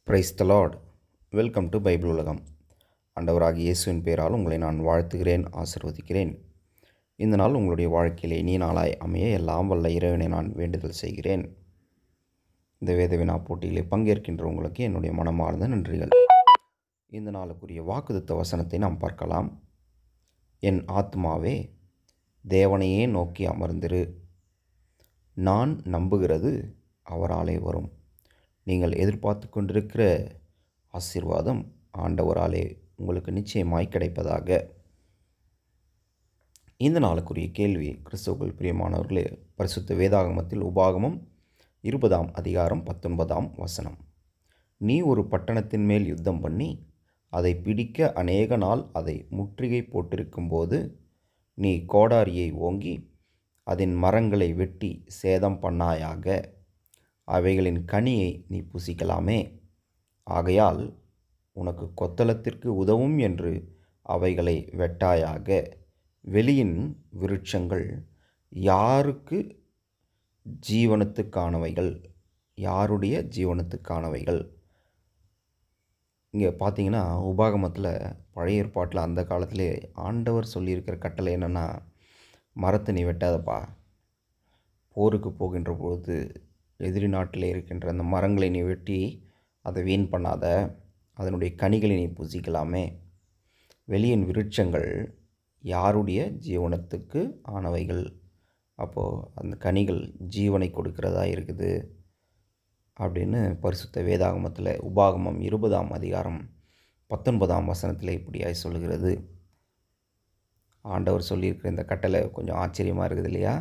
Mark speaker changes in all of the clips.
Speaker 1: price the lord welcome to Bible உலகம் ஆண்டவராகிய இயேசுவின் பெயரால் உங்களை நான் வாழ்த்துகிறேன் ஆசிர்வதிக்கிறேன் இந்த நாள் உங்களுடைய வாழ்க்கையிலே இனிய நாளாய் அமைய எல்லாம் வல்ல இறைவனை நான் வேண்டுதல் செய்கிறேன் இந்த வேத வினா போட்டியிலே பங்கேற்கின்ற உங்களுக்கு என்னுடைய மனமார்ந்த நன்றிகள் இந்த நாளுக்குரிய வாக்குதத்த வசனத்தை நாம் பார்க்கலாம் என் ஆத்மாவே தேவனையே நோக்கி அமர்ந்திரு நான் நம்புகிறது அவராலே வரும் நீங்கள் எதிர்பார்த்து கொண்டிருக்கிற ஆசீர்வாதம் ஆண்டவராலே உங்களுக்கு நிச்சயமாய் கிடைப்பதாக இந்த நாளுக்குரிய கேள்வி கிறிஸ்துவுக்குள் பிரியமானவர்களே பரிசுத்த வேதாகமத்தில் உபாகமம் இருபதாம் அதிகாரம் பத்தொன்பதாம் வசனம் நீ ஒரு பட்டணத்தின் மேல் யுத்தம் பண்ணி அதை பிடிக்க அநேக நாள் அதை முற்றுகை போட்டிருக்கும்போது நீ கோடாரியை ஓங்கி அதன் மரங்களை வெட்டி சேதம் பண்ணாயாக அவைகளின் கனியை நீ புசிக்கலாமே ஆகையால் உனக்கு கொத்தளத்திற்கு உதவும் என்று அவைகளை வெட்டாயாக வெளியின் விருட்சங்கள் யாருக்கு ஜீவனத்துக்கானவைகள் யாருடைய ஜீவனத்துக்கானவைகள் இங்கே பார்த்தீங்கன்னா உபாகமத்தில் பழைய ஏற்பாட்டில் அந்த காலத்திலே ஆண்டவர் சொல்லியிருக்கிற கட்டளை என்னென்னா மரத்தை நீ வெட்டாதப்பா போருக்கு போகின்ற பொழுது எதிரி நாட்டில் இருக்கின்ற அந்த மரங்களை நீ வெட்டி அதை வீண் பண்ணாத அதனுடைய கனிகளை நீ புசிக்கலாமே வெளியின் விருட்சங்கள் யாருடைய ஜீவனத்துக்கு ஆனவைகள் அப்போது அந்த கனிகள் ஜீவனை கொடுக்கிறதா இருக்குது அப்படின்னு பரிசுத்த வேதாகமத்தில் உபாகமம் இருபதாம் அதிகாரம் பத்தொன்பதாம் வசனத்தில் இப்படியாய் சொல்லுகிறது ஆண்டவர் சொல்லியிருக்கிற இந்த கட்டளை கொஞ்சம் ஆச்சரியமாக இருக்குது இல்லையா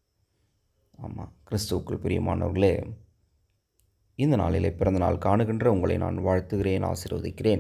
Speaker 1: ஆமாம் கிறிஸ்துவுக்குள் பிரியமானவர்களே இந்த நாளிலே பிறந்த நாள் காணுகின்ற உங்களை நான் வாழ்த்துகிறேன் ஆசீர்வதிக்கிறேன்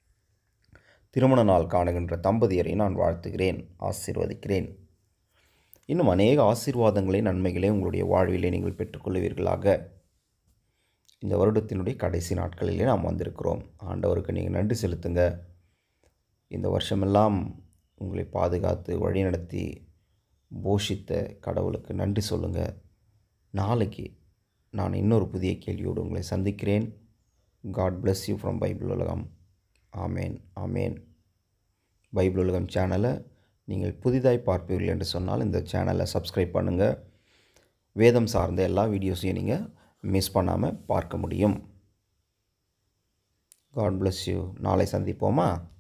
Speaker 1: திருமண நாள் காணுகின்ற தம்பதியரை நான் வாழ்த்துகிறேன் ஆசீர்வதிக்கிறேன் இன்னும் அநேக ஆசீர்வாதங்களை நன்மைகளை உங்களுடைய வாழ்விலே நீங்கள் பெற்றுக்கொள்வீர்களாக இந்த வருடத்தினுடைய கடைசி நாட்களிலே நாம் வந்திருக்கிறோம் ஆண்டவருக்கு நீங்கள் நன்றி செலுத்துங்க இந்த வருஷமெல்லாம் உங்களை பாதுகாத்து வழிநடத்தி போஷித்த கடவுளுக்கு நன்றி சொல்லுங்கள் நாளைக்கு நான் இன்னொரு புதிய கேள்வியோடு உங்களை சந்திக்கிறேன் God bless you from Bible உலகம் ஆமேன் ஆமேன் பைபிள் உலகம் சேனலை நீங்கள் புதிதாய் பார்ப்பீர்கள் என்று சொன்னால் இந்த சேனலை சப்ஸ்கிரைப் பண்ணுங்கள் வேதம் சார்ந்த எல்லா வீடியோஸையும் நீங்கள் மிஸ் பண்ணாமல் பார்க்க முடியும் காட் bless யூ நாளை சந்திப்போமா